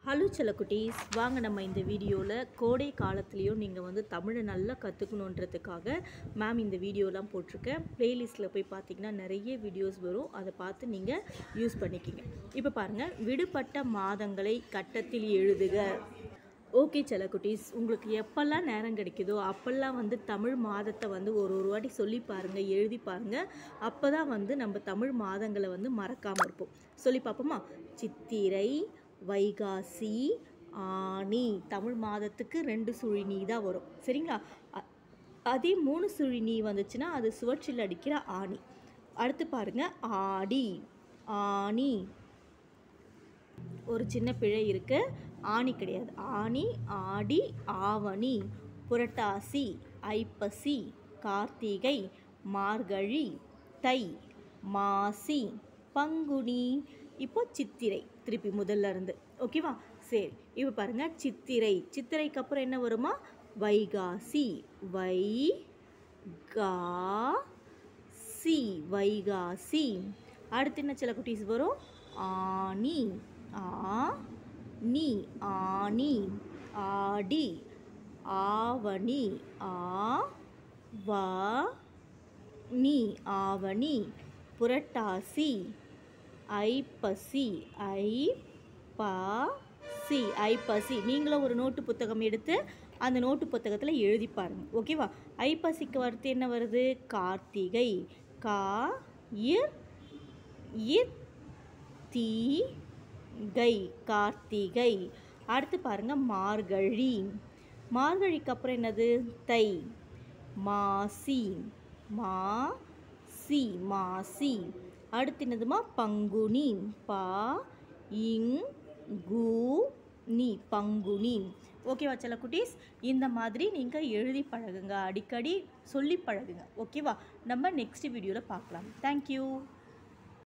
hello செல்லக்குட்டீஸ் வாங்க நம்ம இந்த வீடியோவில் கோடை காலத்துலேயும் நீங்கள் வந்து தமிழை நல்லா கற்றுக்கணுன்றதுக்காக மேம் இந்த வீடியோலாம் போட்டிருக்கேன் ப்ளேலிஸ்ட்டில் போய் பார்த்தீங்கன்னா நிறைய வீடியோஸ் வரும் அதை பார்த்து நீங்கள் யூஸ் பண்ணிக்கிங்க இப்போ பாருங்கள் விடுபட்ட மாதங்களை கட்டத்தில் எழுதுக ஓகே செல்லக்குட்டீஸ் உங்களுக்கு எப்போல்லாம் நேரம் கிடைக்குதோ அப்போல்லாம் வந்து தமிழ் மாதத்தை வந்து ஒரு ஒரு வாட்டி சொல்லி பாருங்கள் எழுதி பாருங்கள் அப்போ தான் வந்து நம்ம தமிழ் மாதங்களை வந்து மறக்காமல் இருப்போம் சொல்லி பார்ப்போமா சித்திரை வைகாசி ஆனி தமிழ் மாதத்துக்கு ரெண்டு சுழி நீ தான் வரும் சரிங்களா அ- அதே மூணு சுழி நீ வந்துச்சுன்னா அது சுவற்றில் அடிக்கிற ஆணி அடுத்து பாருங்க ஆடி ஆனி ஒரு சின்ன பிழை இருக்கு ஆணி கிடையாது ஆனி ஆடி ஆவணி புரட்டாசி ஐப்பசி கார்த்திகை மார்கழி தை மாசி பங்குனி இப்போ சித்திரை திருப்பி முதல்ல இருந்து ஓகேவா சரி இப்போ பாருங்க சித்திரை சித்திரைக்கு அப்புறம் என்ன வருமா வைகாசி வை கா சி வைகாசி அடுத்து என்ன சில குட்டீஸ் வரும் ஆனி ஆ நீ ஆனி ஆடி ஆவணி ஆ வா நீ ஆவணி புரட்டாசி ஐப்பசி ஐ பா சி ஐப்பசி நீங்களும் ஒரு நோட்டு புத்தகம் எடுத்து அந்த நோட்டு புத்தகத்தில் எழுதி பாருங்க ஓகேவா ஐப்பசிக்கு அடுத்து என்ன வருது கார்த்திகை கா இர் இத் தீ கை கார்த்திகை அடுத்து பாருங்க மார்கழி மார்கழிக்கு அப்புறம் என்னது தை மாசி மா சி மாசி அடுத்து என்னதுமா பங்குனி பா இங் கு நீ பங்குனி ஓகேவா செல்ல குட்டீஸ் இந்த மாதிரி நீங்கள் எழுதி பழகுங்க அடிக்கடி சொல்லி பழகுங்க ஓகேவா நம்ம நெக்ஸ்ட் வீடியோவில் பார்க்கலாம் தேங்க்யூ